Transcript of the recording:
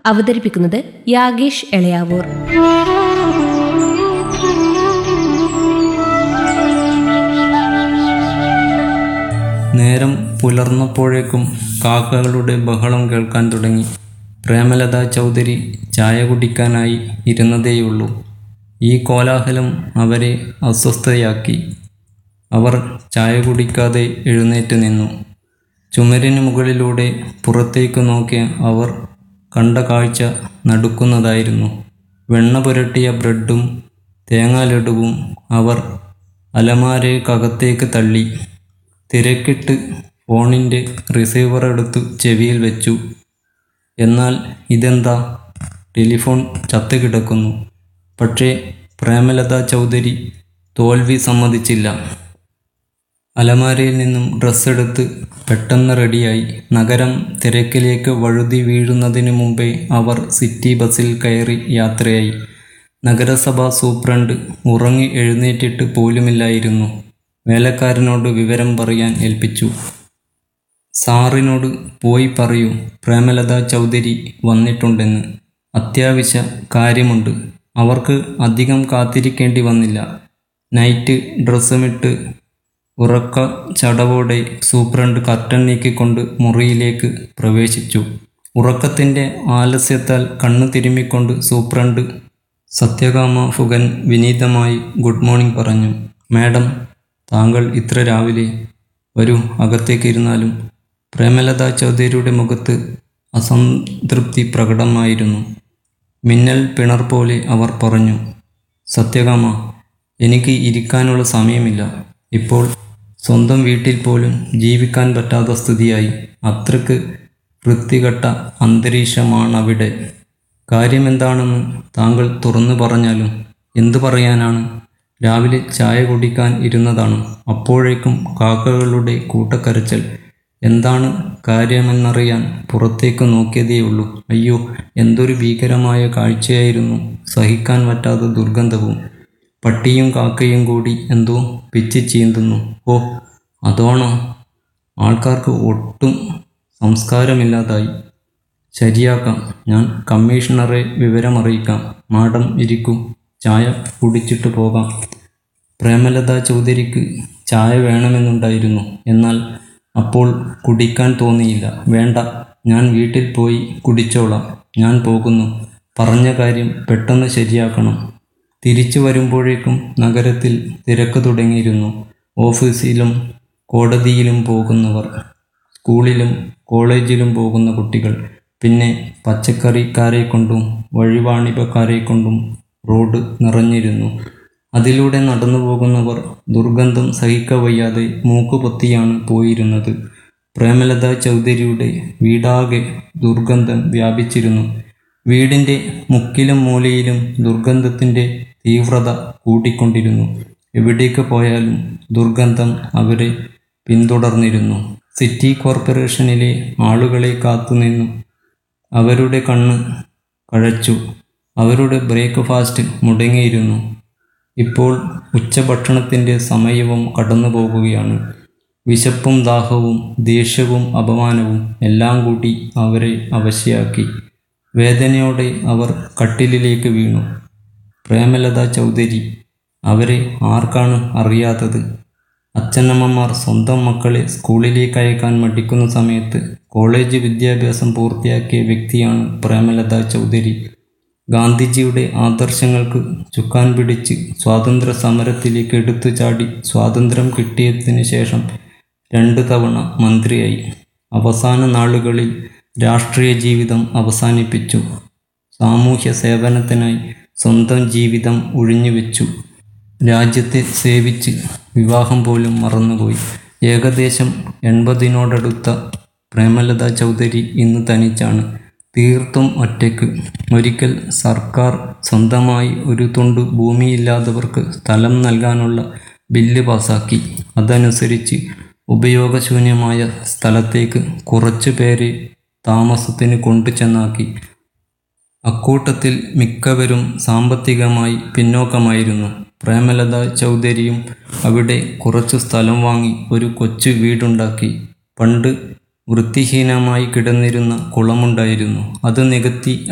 അവതരിപ്പിക്കുന്നത് യാഗേഷ് എളയാവൂർ നേരം പുലർന്നപ്പോഴേക്കും കാക്കകളുടെ ബഹളം കേൾക്കാൻ തുടങ്ങി പ്രേമലത ചൗധരി ചായ കുടിക്കാനായി ഇരുന്നതേയുള്ളൂ ഈ കോലാഹലം അവരെ അസ്വസ്ഥയാക്കി അവർ ചായ കുടിക്കാതെ എഴുന്നേറ്റ് നിന്നു ചുമരിന് മുകളിലൂടെ പുറത്തേക്ക് നോക്കിയ അവർ കണ്ട കാഴ്ച നടുക്കുന്നതായിരുന്നു വെണ്ണ പുരട്ടിയ ബ്രെഡും തേങ്ങാലഡുവും അവർ അലമാരയ്ക്കകത്തേക്ക് തള്ളി തിരക്കിട്ട് ഫോണിൻ്റെ റിസീവർ എടുത്തു ചെവിയിൽ വെച്ചു എന്നാൽ ഇതെന്താ ടെലിഫോൺ ചത്തുകിടക്കുന്നു പക്ഷേ പ്രേമലത ചൗധരി തോൽവി സമ്മതിച്ചില്ല അലമാരയിൽ നിന്നും ഡ്രസ്സെടുത്ത് പെട്ടെന്ന് റെഡിയായി നഗരം തിരക്കിലേക്ക് വഴുതി വീഴുന്നതിനു മുമ്പേ അവർ സിറ്റി ബസ്സിൽ കയറി യാത്രയായി നഗരസഭാ സൂപ്രണ്ട് ഉറങ്ങി എഴുന്നേറ്റിട്ട് പോലുമില്ലായിരുന്നു വേലക്കാരനോട് വിവരം പറയാൻ ഏൽപ്പിച്ചു സാറിനോട് പോയി പറയൂ പ്രേമലത ചൗധരി വന്നിട്ടുണ്ടെന്ന് അത്യാവശ്യ കാര്യമുണ്ട് അവർക്ക് അധികം കാത്തിരിക്കേണ്ടി വന്നില്ല നൈറ്റ് ഡ്രസ്സുമിട്ട് ഉറക്ക ചടവോടെ സൂപ്രണ്ട് കർട്ടൻ നീക്കിക്കൊണ്ട് മുറിയിലേക്ക് പ്രവേശിച്ചു ഉറക്കത്തിൻ്റെ ആലസ്യത്താൽ കണ്ണു തിരുമ്മിക്കൊണ്ട് സൂപ്രണ്ട് സത്യകാമ ഫുഗൻ വിനീതമായി ഗുഡ് മോർണിംഗ് പറഞ്ഞു മാഡം താങ്കൾ ഇത്ര രാവിലെ വരൂ അകത്തേക്ക് ഇരുന്നാലും പ്രേമലത ചൗധരിയുടെ മുഖത്ത് അസംതൃപ്തി പ്രകടമായിരുന്നു മിന്നൽ പിണർ പോലെ അവർ പറഞ്ഞു സത്യകാമ എനിക്ക് ഇരിക്കാനുള്ള സമയമില്ല ഇപ്പോൾ സ്വന്തം വീട്ടിൽ പോലും ജീവിക്കാൻ പറ്റാത്ത സ്ഥിതിയായി അത്രക്ക് വൃത്തികെട്ട അന്തരീക്ഷമാണവിടെ കാര്യമെന്താണെന്ന് താങ്കൾ തുറന്നു പറഞ്ഞാലും എന്തു പറയാനാണ് രാവിലെ ചായ കുടിക്കാൻ ഇരുന്നതാണ് അപ്പോഴേക്കും കാക്കകളുടെ കൂട്ടക്കരച്ചൽ എന്താണ് കാര്യമെന്നറിയാൻ പുറത്തേക്ക് നോക്കിയതേയുള്ളൂ അയ്യോ എന്തൊരു ഭീകരമായ കാഴ്ചയായിരുന്നു സഹിക്കാൻ പറ്റാത്ത ദുർഗന്ധവും പട്ടിയും കാക്കയും കൂടി എന്തോ പിച്ചി ചീന്തുന്നു ഓ അതോണോ ആൾക്കാർക്ക് ഒട്ടും സംസ്കാരമില്ലാതായി ശരിയാക്കാം ഞാൻ കമ്മീഷണറെ വിവരമറിയിക്കാം മാഡം ഇരിക്കൂ ചായ കുടിച്ചിട്ട് പോകാം പ്രേമലത ചൗധരിക്ക് ചായ വേണമെന്നുണ്ടായിരുന്നു എന്നാൽ അപ്പോൾ കുടിക്കാൻ തോന്നിയില്ല വേണ്ട ഞാൻ വീട്ടിൽ പോയി കുടിച്ചോളാം ഞാൻ പോകുന്നു പറഞ്ഞ കാര്യം പെട്ടെന്ന് ശരിയാക്കണം തിരിച്ചു വരുമ്പോഴേക്കും നഗരത്തിൽ തിരക്ക് തുടങ്ങിയിരുന്നു ഓഫീസിലും കോടതിയിലും പോകുന്നവർ സ്കൂളിലും കോളേജിലും പോകുന്ന കുട്ടികൾ പിന്നെ പച്ചക്കറിക്കാരെ കൊണ്ടും വഴിവാണിഭക്കാരെ കൊണ്ടും റോഡ് നിറഞ്ഞിരുന്നു അതിലൂടെ നടന്നു പോകുന്നവർ ദുർഗന്ധം സഹിക്കവയ്യാതെ മൂക്കുപൊത്തിയാണ് പോയിരുന്നത് പ്രേമലത ചൗധരിയുടെ വീടാകെ ദുർഗന്ധം വ്യാപിച്ചിരുന്നു വീടിൻ്റെ മുക്കിലും മൂലയിലും ദുർഗന്ധത്തിൻ്റെ തീവ്രത കൂട്ടിക്കൊണ്ടിരുന്നു എവിടേക്ക് പോയാലും ദുർഗന്ധം അവരെ പിന്തുടർന്നിരുന്നു സിറ്റി കോർപ്പറേഷനിലെ ആളുകളെ കാത്തുനിന്നു അവരുടെ കണ്ണ് കഴച്ചു അവരുടെ ബ്രേക്ക്ഫാസ്റ്റ് മുടങ്ങിയിരുന്നു ഇപ്പോൾ ഉച്ചഭക്ഷണത്തിൻ്റെ സമയവും കടന്നു പോകുകയാണ് വിശപ്പും ദാഹവും ദേഷ്യവും അപമാനവും എല്ലാം കൂടി അവരെ അവശയാക്കി വേദനയോടെ അവർ കട്ടിലിലേക്ക് വീണു പ്രേമലത ചൗധരി അവരെ ആർക്കാണ് അറിയാത്തത് അച്ഛനമ്മമാർ സ്വന്തം മക്കളെ സ്കൂളിലേക്ക് അയക്കാൻ മടിക്കുന്ന സമയത്ത് കോളേജ് വിദ്യാഭ്യാസം പൂർത്തിയാക്കിയ വ്യക്തിയാണ് പ്രേമലത ചൗധരി ഗാന്ധിജിയുടെ ആദർശങ്ങൾക്ക് ചുക്കാൻ പിടിച്ച് സ്വാതന്ത്ര്യ സമരത്തിലേക്ക് എടുത്തു ചാടി സ്വാതന്ത്ര്യം കിട്ടിയതിന് ശേഷം രണ്ടു തവണ മന്ത്രിയായി അവസാന നാളുകളിൽ രാഷ്ട്രീയ ജീവിതം അവസാനിപ്പിച്ചു സാമൂഹ്യ സേവനത്തിനായി സ്വന്തം ജീവിതം ഒഴിഞ്ഞുവെച്ചു രാജ്യത്തെ സേവിച്ച് വിവാഹം പോലും മറന്നുപോയി ഏകദേശം എൺപതിനോടടുത്ത പ്രേമലത ചൗധരി ഇന്ന് തനിച്ചാണ് തീർത്തും ഒറ്റയ്ക്ക് ഒരിക്കൽ സർക്കാർ സ്വന്തമായി ഒരു തുണ്ട് ഭൂമിയില്ലാത്തവർക്ക് സ്ഥലം നൽകാനുള്ള ബില്ല് പാസാക്കി അതനുസരിച്ച് ഉപയോഗശൂന്യമായ സ്ഥലത്തേക്ക് കുറച്ചു പേരെ താമസത്തിന് കൊണ്ടുചെന്നാക്കി അക്കൂട്ടത്തിൽ മിക്കവരും സാമ്പത്തികമായി പിന്നോക്കമായിരുന്നു പ്രേമലത ചൗധരിയും അവിടെ കുറച്ചു സ്ഥലം വാങ്ങി ഒരു കൊച്ചു വീടുണ്ടാക്കി പണ്ട് വൃത്തിഹീനമായി കിടന്നിരുന്ന കുളമുണ്ടായിരുന്നു അത് നികത്തി